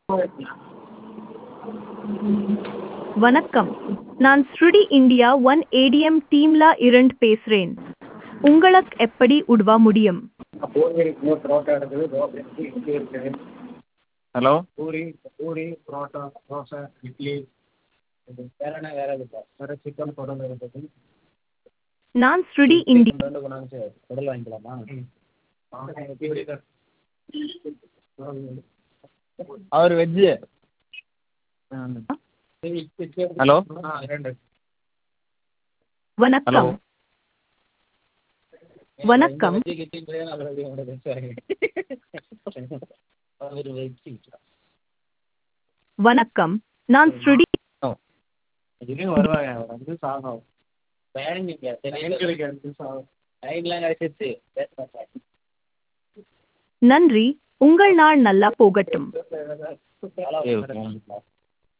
வணக்கம் நான் ஸ்ருடி இந்தியா ஒன் ஏடிஎம் டீம்ல இருந்து பேசுறேன் உங்களுக்கு எப்படி உதவ முடியும் பூரி புரோட்டா இருக்குது தோசை இருக்குது இட்லி இருக்குது ஹலோ பூரி பூரி புரோட்டா தோசை இட்லி இது வேற என்ன வேற இருக்கா வேற சிக்கன் குடல் இருக்குது நான் ஸ்ருடி இந்தியா ரெண்டு கொண்டாந்து குடல் வாங்கிக்கலாமா அவர் வெஜ்ஜு ஹலோ ரெண்டு வணக்கம் வணக்கம். அவர் வெஜ்ஜு வணக்கம் நான் ஸ்ருடி இதுலேயும் வருவாங்க அவர் வந்து சாகம் வேணுங்க எங்களுக்கு வந்து சாகம் லைன்லாம் கிடைச்சிருச்சு பேச மாட்டேன் நன்றி உங்கள் நாள் நல்லா போகட்டும் ஏய்,